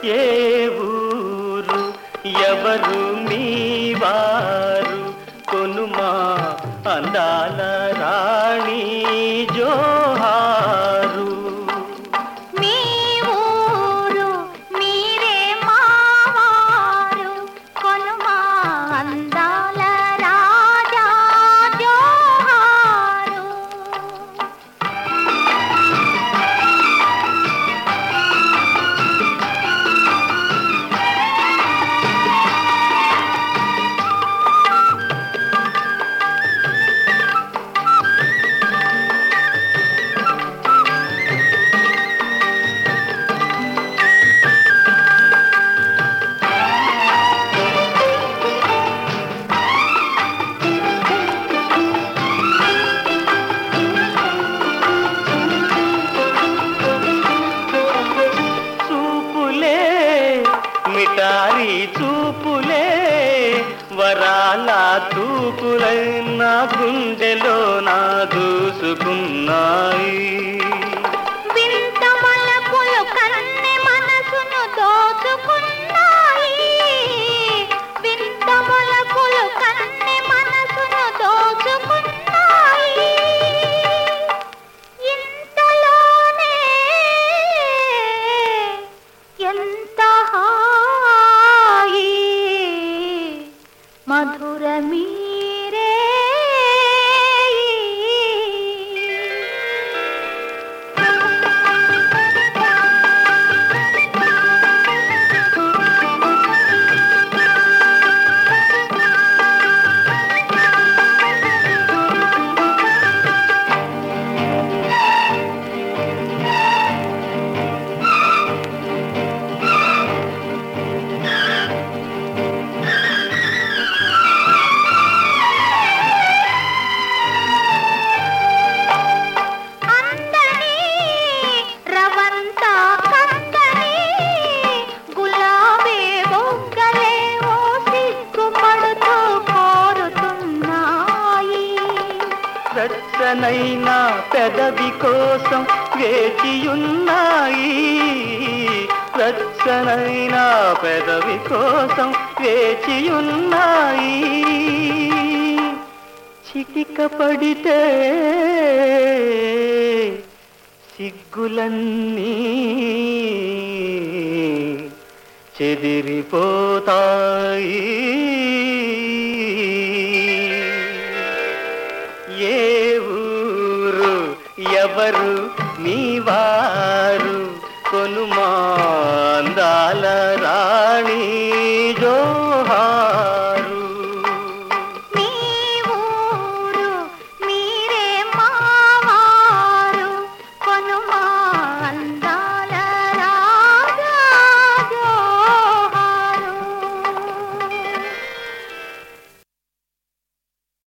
ఏ ఊరు ఎవరు మీ వారు కొనుమా అందాల రాణి జోహారు మీ ఊరు మీరే మావారు కొనుమా అందాల రాజా జోహారు చూపులే మిటారి చూపులే వరాల తూపులై నా గుండెలో నా దూసుకున్నాయి వింత మలపులు కన్నె మనసును దోచుకున్నాయి వింత మలపులు కన్నె మనసును దోచుకున్నాయి ఇంతలోనే ఎంత హాయి మధుర మీరే అందని రవంత కందని గులాబీ బొగ్గలే ఓ సిగ్గుపడుతూ కోరుతున్నాయి రచ్చనైన పెదవి కోసం వేచియున్నాయి రచ్చనైన పెదవి కోసం వేచియున్నాయి చిటిక పడితే సిగ్గులన్నీ చెదిరిపోతాయి ఏ ఊరు ఎవరు మీ వారు కొనుమా అందాల రాణి జో